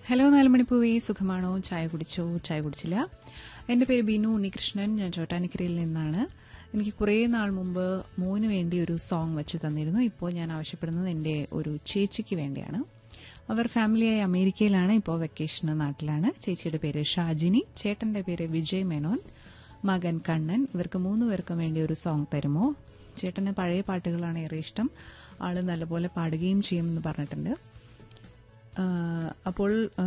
hello നാലുമണിപ്പൂവേ സുഖമാണോ ചായ കുടിച്ചോ ചായ കുടിച്ചില്ല എൻ്റെ പേര് ബിനു ഉണ്ണികൃഷ്ണൻ ഞാൻ ചോട്ടാനിക്കരയിൽ നിന്നാണ് എനിക്ക് കുറേ നാൾ മുമ്പ് മോന് വേണ്ടി ഒരു സോങ് വെച്ച് തന്നിരുന്നു ഇപ്പോൾ ഞാൻ ആവശ്യപ്പെടുന്നത് എൻ്റെ ഒരു ചേച്ചിക്ക് വേണ്ടിയാണ് അവർ ഫാമിലിയായി അമേരിക്കയിലാണ് ഇപ്പോൾ വെക്കേഷന് നാട്ടിലാണ് ചേച്ചിയുടെ പേര് ഷാജിനി ചേട്ടന്റെ പേര് വിജയ് മേനോൻ മകൻ കണ്ണൻ ഇവർക്ക് മൂന്ന് പേർക്കും വേണ്ടി ഒരു സോങ് തരുമോ ചേട്ടന് പഴയ പാട്ടുകളാണ് ഏറെ ഇഷ്ടം ആള് നല്ലപോലെ പാടുകയും ചെയ്യുമെന്ന് പറഞ്ഞിട്ടുണ്ട് ആ, അപ്പോൾ ആ,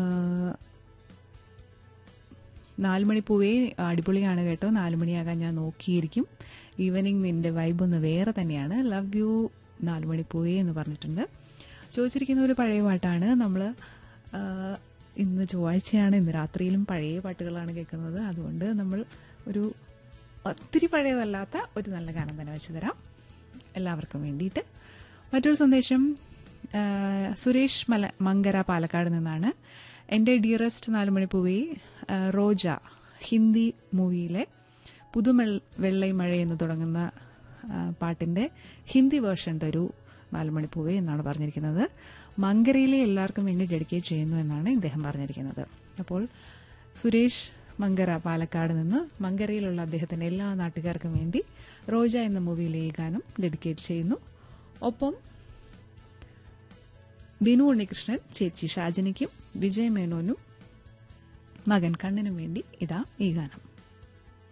നാലുമണിപ്പൂവേ അടിപൊളിയാണ് കേട്ടോ നാലുമണിയാകാൻ ഞാൻ നോക്കിയിരിക്കും ഈവനിങ് നിന്റെ വൈബ് ഒന്ന് വേറെ തന്നെയാണ് ലവ് യു നാലുമണിപ്പൂവേ എന്ന് പറഞ്ഞിട്ടുണ്ട് ചോദിച്ചിരിക്കുന്ന ഒരു പഴയ പാട്ടാണ് നമ്മൾ ഇന്ന് ചൊവ്വാഴ്ചയാണ് ഇന്ന് രാത്രിയിലും പഴയ പാട്ടുകളാണ് കേൾക്കുന്നത് അതുകൊണ്ട് നമ്മൾ ഒരു ഒത്തിരി പഴയതല്ലാത്ത ഒരു നല്ല ഗാനം തന്നെ വെച്ച് തരാം എല്ലാവർക്കും വേണ്ടിയിട്ട് മറ്റൊരു സന്ദേശം ആ, സുരേഷ് മല മങ്കര പാലക്കാട് നിന്നാണ് എൻ്റെ ഡിയറസ്റ്റ് നാലുമണിപ്പൂവി ആ, റോജ ഹിന്ദി മൂവിയിലെ പുതുമെൾ വെള്ളൈ മഴ എന്ന് തുടങ്ങുന്ന ആ, പാട്ടിൻ്റെ ഹിന്ദി വേർഷൻ തരൂ നാലുമണിപ്പൂവേ എന്നാണ് പറഞ്ഞിരിക്കുന്നത് മങ്കരയിലെ എല്ലാവർക്കും വേണ്ടി ഡെഡിക്കേറ്റ് ചെയ്യുന്നു എന്നാണ് ഇദ്ദേഹം പറഞ്ഞിരിക്കുന്നത് അപ്പോൾ സുരേഷ് മങ്കര പാലക്കാട് നിന്ന് മങ്കരയിലുള്ള അദ്ദേഹത്തിന്റെ എല്ലാ നാട്ടുകാർക്കും വേണ്ടി റോജ എന്ന മൂവിയിലെ ഈ ഗാനം ഡെഡിക്കേറ്റ് ചെയ്യുന്നു ഒപ്പം ബിനു ഉണ്ണികൃഷ്ണൻ ചേച്ചി ഷാജനിക്കും വിജയ് മേനോനും മകൻ കണ്ണനും വേണ്ടി ഇതാ ഈ ഗാനം